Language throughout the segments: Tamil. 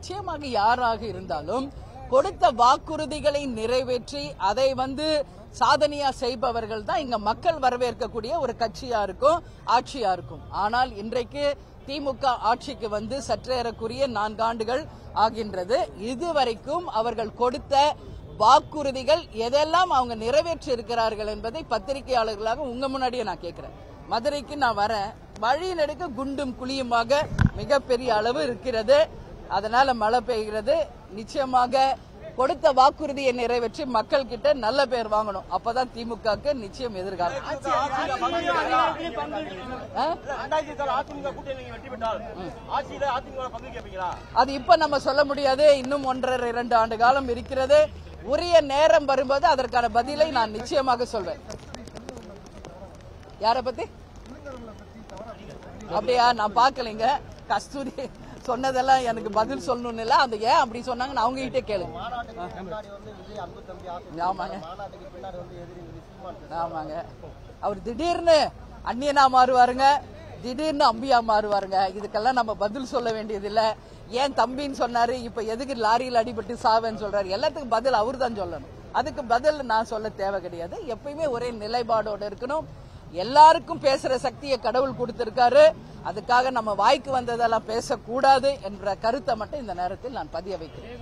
நிச்சயமாக யாராக இருந்தாலும் கொடுத்த வாக்குறுதிகளை நிறைவேற்றி அதை வந்து சாதனையா செய்பவர்கள் தான் இங்க மக்கள் வரவேற்கக்கூடிய ஒரு கட்சியா இருக்கும் ஆட்சியா இருக்கும் ஆனால் இன்றைக்கு திமுக ஆட்சிக்கு வந்து சற்றேறக்குரிய நான்காண்டுகள் ஆகின்றது இதுவரைக்கும் அவர்கள் கொடுத்த வாக்குறுதிகள் எதெல்லாம் அவங்க நிறைவேற்றி இருக்கிறார்கள் என்பதை பத்திரிகையாளர்களாக உங்க முன்னாடியே நான் கேட்கிறேன் மதுரைக்கு நான் வரேன் வழி நெடுக்க குண்டும் குழியுமாக மிகப்பெரிய அளவு இருக்கிறது அதனால மழை பெய்கிறது நிச்சயமாக கொடுத்த வாக்குறுதியை நிறைவேற்றி மக்கள் கிட்ட நல்ல பேர் வாங்கணும் அப்பதான் திமுகக்கு நிச்சயம் எதிர்காலம் ஆ? ரெண்டாயிரத்தி இருபத்தாறு அதிமுக கூட்டணி நீங்க வெற்றி பெற்றால் ஆட்சியில அதிமுக பங்கு கேட்பீங்களா அது இப்ப நம்ம சொல்ல முடியாது இன்னும் ஒன்றரை இரண்டு ஆண்டு காலம் இருக்கிறது உரிய நேரம் வரும்போது அதற்கான பதிலை நான் நிச்சயமாக சொல்வேன் யார பத்தி அப்படியா நான் பார்க்கலைங்க கஸ்தூரி சொன்னதெல்லாம் எனக்கு பதில் சொல்லணும்னு இல்ல அது ஏன் அப்படி சொன்னாங்கன்னு அவங்க கிட்டே கேளுங்க முன்னாடி வந்து விஜய் அன்பு தம்பி அதிமுக ஆமாங்க மாநாட்டுக்கு பின்னாடி வந்து எதிரி சீமான் ஆமாங்க அவர் திடீர்னு அந்நியனா மாறுவாருங்க திடீர்னு அம்பியா மாறுவாருங்க இதுக்கெல்லாம் நம்ம பதில் சொல்ல வேண்டியதில்ல ஏன் தம்பின்னு சொன்னாரு இப்ப எதுக்கு லாரியில் அடிபட்டு சாவேன்னு சொல்றாரு எல்லாத்துக்கும் பதில் அவர் தான் சொல்லணும் அதுக்கு பதில் நான் சொல்ல தேவை கிடையாது எப்பயுமே ஒரே நிலைப்பாடோட இருக்கணும் எல்லாருக்கும் பேசுற சக்தியை கடவுள் கொடுத்திருக்காரு அதுக்காக நம்ம வாய்க்கு வந்ததெல்லாம் பேசக்கூடாது என்ற கருத்தை மட்டும் இந்த நேரத்தில் நான் பதிய வைக்கிறேன்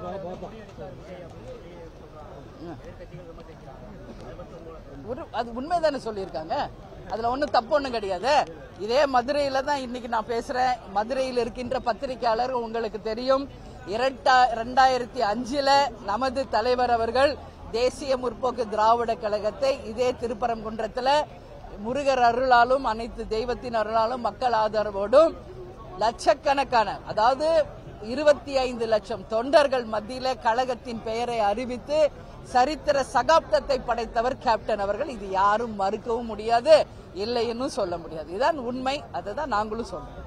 ஒரு- அது உண்மைதானே சொல்லியிருக்காங்க அதுல ஒண்ணும் தப்பு ஒண்ணும் கிடையாது இதே மதுரையில தான் இன்னைக்கு நான் பேசுறேன் மதுரையில் இருக்கின்ற பத்திரிகையாளர் உங்களுக்கு தெரியும் இரண்டா- இரண்டாயிரத்தி அஞ்சுல நமது தலைவர் அவர்கள் தேசிய முற்போக்கு திராவிட கழகத்தை இதே திருப்பரங்குன்றத்துல முருகர் அருளாலும் அனைத்து தெய்வத்தின் அருளாலும் மக்கள் ஆதரவோடும் லட்சக்கணக்கான அதாவது இருபத்தி ஐந்து லட்சம் தொண்டர்கள் மத்தியில கழகத்தின் பெயரை அறிவித்து சரித்திர சகாப்தத்தை படைத்தவர் கேப்டன் அவர்கள் இது யாரும் மறுக்கவும் முடியாது இல்லைன்னு சொல்ல முடியாது இதுதான் உண்மை அதை தான் நாங்களும் சொல்றோம்